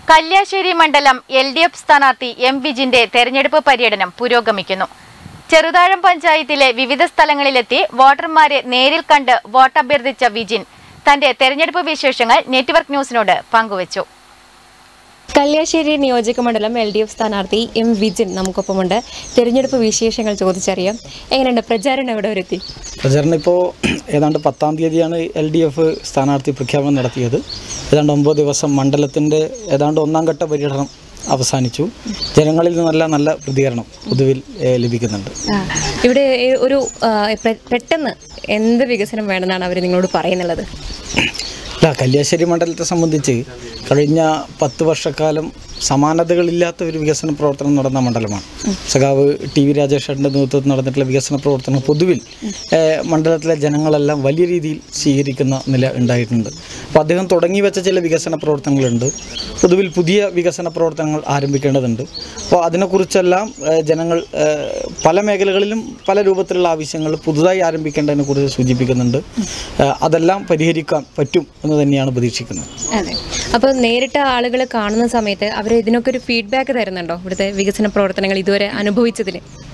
കല്യാശ്ശേരി മണ്ഡലം L D F സ്ഥാനാർത്ഥി M വിജിന്റെ തെരഞ്ഞെടുപ്പ് പര്യടനം പുരോഗമിക്കുന്നു ചെറുതാഴം പഞ്ചായത്തിലെ വിവിധ സ്ഥലങ്ങളിലെത്തി വോട്ടർമാരെ നേരിൽ കണ്ട് വോട്ടഭ്യർത്ഥിച്ച വിജിൻ തന്റെ തെരഞ്ഞെടുപ്പ് വിശേഷങ്ങൾ നെറ്റ്വർക്ക് ന്യൂസിനോട് പങ്കുവച്ചു കല്യാശ്ശേരി നിയോജക മണ്ഡലം എൽ ഡി എഫ് സ്ഥാനാർത്ഥി എം വിജിൻ നമുക്കൊപ്പമുണ്ട് തിരഞ്ഞെടുപ്പ് വിശേഷങ്ങൾ ചോദിച്ചറിയാം എങ്ങനെയുണ്ട് പ്രചാരണം എവിടെ വരെ എത്തി പ്രചരണം ഇപ്പോൾ ഏതാണ്ട് പത്താം തീയതിയാണ് എൽ ഡി എഫ് സ്ഥാനാർത്ഥി പ്രഖ്യാപനം നടത്തിയത് ഏതാണ്ട് ഒമ്പത് ദിവസം മണ്ഡലത്തിൻ്റെ ഏതാണ്ട് ഒന്നാം ഘട്ട പര്യടനം അവസാനിച്ചു ജനങ്ങളിൽ നിന്നല്ല നല്ല പ്രതികരണം പൊതുവിൽ ഏഹ്, ലഭിക്കുന്നുണ്ട് ആ, ഇവിടെ ഏ- ഒരു ആ, പെ- പെട്ടെന്ന് എന്ത് വികസനം വേണമെന്നാണ് അവർ നിങ്ങളോട് പറയുന്നുള്ളത് അല്ല കല്യാശ്ശേരി മണ്ഡലത്തെ സംബന്ധിച്ച് കഴിഞ്ഞ പത്ത് വർഷക്കാലം സമാനതകളില്ലാത്ത ഒരു വികസന പ്രവർത്തനം നടന്ന മണ്ഡലമാണ് സഖാവ് ടി വി രാജേഷേട്ടൻ്റെ നേതൃത്വത്തിൽ നടന്നിട്ടുള്ള വികസന പ്രവർത്തനം പൊതുവിൽ ഏഹ്, മണ്ഡലത്തിലെ ജനങ്ങളെല്ലാം വലിയ രീതിയിൽ സ്വീകരിക്കുന്ന നില ഉണ്ടായിട്ടുണ്ട് അപ്പോൾ അദ്ദേഹം തുടങ്ങി വെച്ച ചില വികസന പ്രവർത്തനങ്ങളുണ്ട് പൊതുവിൽ പുതിയ വികസന പ്രവർത്തനങ്ങൾ ആരംഭിക്കേണ്ടതുണ്ട് അപ്പോൾ അതിനെക്കുറിച്ചെല്ലാം ഏഹ്, ജനങ്ങൾ ഏഹ്, പല മേഖലകളിലും പല രൂപത്തിലുള്ള ആവശ്യങ്ങൾ പുതുതായി ആരംഭിക്കേണ്ടതിനെ കുറിച്ച് സൂചിപ്പിക്കുന്നുണ്ട് ഏഹ്, അതെല്ലാം പരിഹരിക്കാൻ പറ്റും എന്ന് തന്നെയാണ് പ്രതീക്ഷിക്കുന്നത് അതെ അപ്പോൾ നേരിട്ട് ആളുകൾ കാണുന്ന സമയത്ത് അവർ ഇതിനൊക്കെ ഒരു ഫീഡ്ബാക്ക് തരുന്നുണ്ടോ ഇവിടുത്തെ വികസന പ്രവർത്തനങ്ങൾ ഇതുവരെ അനുഭവിച്ചതിൽ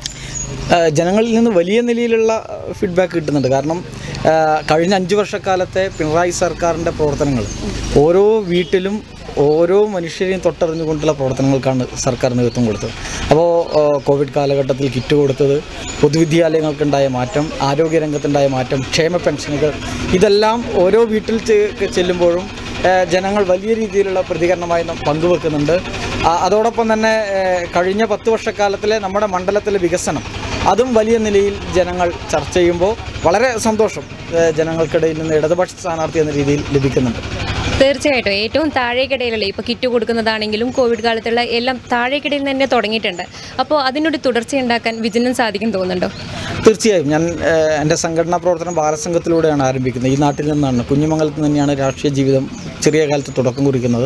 ഏഹ് ജനങ്ങളിൽ നിന്ന് വലിയ നിലയിലുള്ള ഫീഡ്ബാക്ക് കിട്ടുന്നുണ്ട് കാരണം ഏഹ് കഴിഞ്ഞ അഞ്ച് വർഷക്കാലത്തെ പിണറായി സർക്കാരിൻ്റെ പ്രവർത്തനങ്ങൾ ഓരോ വീട്ടിലും ഓരോ മനുഷ്യരെയും തൊട്ടറിഞ്ഞുകൊണ്ടുള്ള പ്രവർത്തനങ്ങൾക്കാണ് സർക്കാർ നേതൃത്വം കൊടുത്തത് അപ്പോൾ ഏഹ് കോവിഡ് കാലഘട്ടത്തിൽ കിറ്റ് കൊടുത്തത് പൊതുവിദ്യാലയങ്ങൾക്കുണ്ടായ മാറ്റം ആരോഗ്യരംഗത്തുണ്ടായ മാറ്റം ക്ഷേമ പെൻഷനുകൾ ഇതെല്ലാം ഓരോ വീട്ടിൽ ചെ- ചെല്ലുമ്പോഴും ഏഹ് ജനങ്ങൾ വലിയ രീതിയിലുള്ള പ്രതികരണമായി നം- പങ്കുവെക്കുന്നുണ്ട് ആ- അതോടൊപ്പം തന്നെ ഏഹ് കഴിഞ്ഞ പത്ത് വർഷക്കാലത്തിലെ നമ്മുടെ മണ്ഡലത്തിലെ വികസനം അതും വലിയ നിലയിൽ ജനങ്ങൾ ചർച്ച ചെയ്യുമ്പോൾ വളരെ സന്തോഷം ഏഹ് ജനങ്ങൾക്കിടയിൽ നിന്ന് ഇടതുപക്ഷ സ്ഥാനാർത്ഥി എന്ന രീതിയിൽ ലഭിക്കുന്നുണ്ട് തീർച്ചയായിട്ടും ഏറ്റവും താഴേക്കിടയിലല്ലേ ഇപ്പോൾ കിറ്റ് കൊടുക്കുന്നതാണെങ്കിലും കോവിഡ് കാലത്തുള്ള എല്ലാം താഴേക്കിടയിൽ തന്നെ തുടങ്ങിയിട്ടുണ്ട് അപ്പോൾ അതിനൊരു തുടർച്ചയുണ്ടാക്കാൻ വിജയനും സാധിക്കും തോന്നുന്നുണ്ടോ തീർച്ചയായും ഞാൻ ഏഹ്, എൻ്റെ സംഘടനാ പ്രവർത്തനം ബാലസംഘത്തിലൂടെയാണ് ആരംഭിക്കുന്നത് ഈ നാട്ടിൽ നിന്നാണ് കുഞ്ഞുമംഗലത്ത് നിന്ന് തന്നെയാണ് രാഷ്ട്രീയ ജീവിതം ചെറിയ കാലത്ത് തുടക്കം കുറിക്കുന്നത്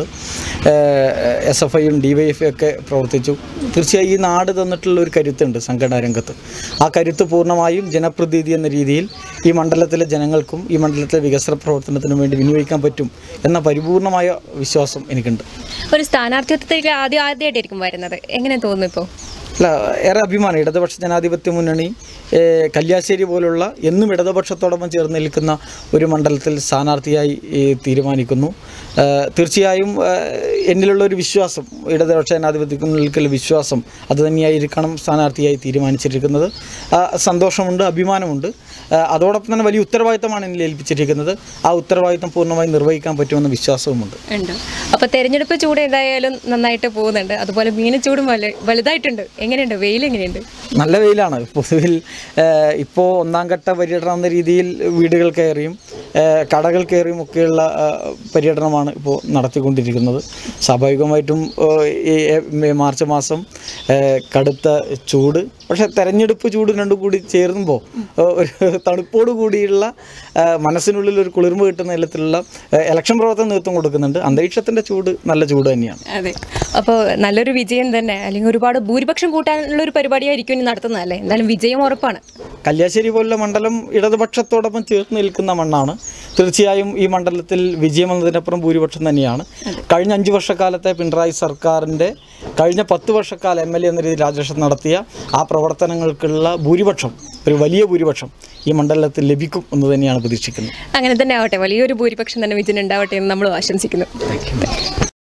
എസ് എഫ് ഐയും ഡി വൈ എഫ് ഒക്കെ പ്രവർത്തിച്ചു തീർച്ചയായും ഈ നാട് തന്നിട്ടുള്ള ഒരു കരുത്തുണ്ട് സംഘടനാ രംഗത്ത് ആ കരുത്ത് പൂർണ്ണമായും ജനപ്രതിനിധി എന്ന രീതിയിൽ ഈ മണ്ഡലത്തിലെ ജനങ്ങൾക്കും ഈ മണ്ഡലത്തിലെ വികസന പ്രവർത്തനത്തിനും വേണ്ടി വിനിയോഗിക്കാൻ പറ്റും എന്ന പരിപൂർണമായ വിശ്വാസം എനിക്കുണ്ട് ഒരു സ്ഥാനാർത്ഥിത്വത്തിലേക്ക് ആദ്യം ആദ്യമായിട്ടായിരിക്കും വരുന്നത് എങ്ങനെ തോന്നുന്നു ഇപ്പോൾ അല്ല ഏറെ അഭിമാനം ഇടതുപക്ഷ ജനാധിപത്യ മുന്നണി ഏഹ്, കല്യാശ്ശേരി പോലുള്ള എന്നും ഇടതുപക്ഷത്തോടൊപ്പം ചേർന്ന് നിൽക്കുന്ന ഒരു മണ്ഡലത്തിൽ സ്ഥാനാർത്ഥിയായി ഏഹ്, തീരുമാനിക്കുന്നു ഏഹ്, തീർച്ചയായും ഏഹ്, എന്നിലുള്ള ഒരു വിശ്വാസം ഇടതുപക്ഷ ജനാധിപത്യ മുന്നണിക്കുള്ള വിശ്വാസം അത് തന്നെയായിരിക്കണം സ്ഥാനാർത്ഥിയായി തീരുമാനിച്ചിരിക്കുന്നത് ആ, സന്തോഷമുണ്ട് അഭിമാനമുണ്ട് ആ, അതോടൊപ്പം തന്നെ വലിയ ഉത്തരവാദിത്തമാണ് എന്നിൽ ഏൽപ്പിച്ചിരിക്കുന്നത് ആ ഉത്തരവാദിത്തം പൂർണ്ണമായി നിർവഹിക്കാൻ പറ്റുമെന്ന വിശ്വാസവുമുണ്ട് ഉണ്ട് അപ്പോൾ തെരഞ്ഞെടുപ്പ് ചൂട് എന്തായാലും നന്നായിട്ട് പോകുന്നുണ്ട് അതുപോലെ മീനച്ചൂടും വല വലുതായിട്ടുണ്ട് എങ്ങനെയുണ്ട് വെയിൽ എങ്ങനെയുണ്ട് നല്ല വെയിലാണ് പൊതുവിൽ ഇപ്പോൾ ഒന്നാം ഘട്ട പര്യടനം എന്ന രീതിയിൽ വീടുകൾ കയറിയും ഏഹ്, കടകൾ കയറിയും ഒക്കെയുള്ള ഏഹ്, പര്യടനമാണ് ഇപ്പോൾ നടത്തിക്കൊണ്ടിരിക്കുന്നത് സ്വാഭാവികമായിട്ടും ഏഹ്, ഈ ഏ- മാർച്ച് മാസം ഏഹ്, കടുത്ത ചൂട് പക്ഷേ തെരഞ്ഞെടുപ്പ് ചൂട് രണ്ടും കൂടി ചേരുമ്പോൾ ഏഹ്, ഒരു തണുപ്പോട് കൂടിയുള്ള ഏഹ്, മനസ്സിനുള്ളിൽ ഒരു കുളിർമ കിട്ടുന്ന തരത്തിലുള്ള ഏഹ്, ഇലക്ഷൻ പ്രവർത്തനം നേതൃത്വം കൊടുക്കുന്നുണ്ട് അന്തരീക്ഷത്തിൻ്റെ ചൂട് നല്ല ചൂട് തന്നെയാണ് അതെ അപ്പോൾ നല്ലൊരു വിജയം തന്നെ അല്ലെങ്കിൽ ഒരുപാട് ഭൂരിപക്ഷം കൂട്ടാനുള്ള ഒരു പരിപാടിയായിരിക്കും ഇനി നടത്തുന്നതല്ലേ എന്തായാലും വിജയം ഉറപ്പാണ് കല്യാശ്ശേരി പോലുള്ള മണ്ഡലം ഇടതുപക്ഷത്തോടൊപ്പം ചേർന്ന് നിൽക്കുന്ന മണ്ണാണ് തീർച്ചയായും ഈ മണ്ഡലത്തിൽ വിജയം എന്നതിനപ്പുറം ഭൂരിപക്ഷം തന്നെയാണ് കഴിഞ്ഞ അഞ്ച് വർഷക്കാലത്തെ പിണറായി സർക്കാരിൻ്റെ കഴിഞ്ഞ പത്ത് വർഷക്കാലം എം എൽ എ എന്ന രീതിയിൽ രാജേഷൻ നടത്തിയ ആ പ്രവർത്തനങ്ങൾക്കുള്ള ഭൂരിപക്ഷം ഒരു വലിയ ഭൂരിപക്ഷം ഈ മണ്ഡലത്തിൽ ലഭിക്കും എന്ന് തന്നെയാണ് പ്രതീക്ഷിക്കുന്നത് അങ്ങനെ തന്നെ ആവട്ടെ വലിയൊരു ഭൂരിപക്ഷം തന്നെ വിജയം ഉണ്ടാവട്ടെ എന്ന് നമ്മൾ ആശംസിക്കുന്നു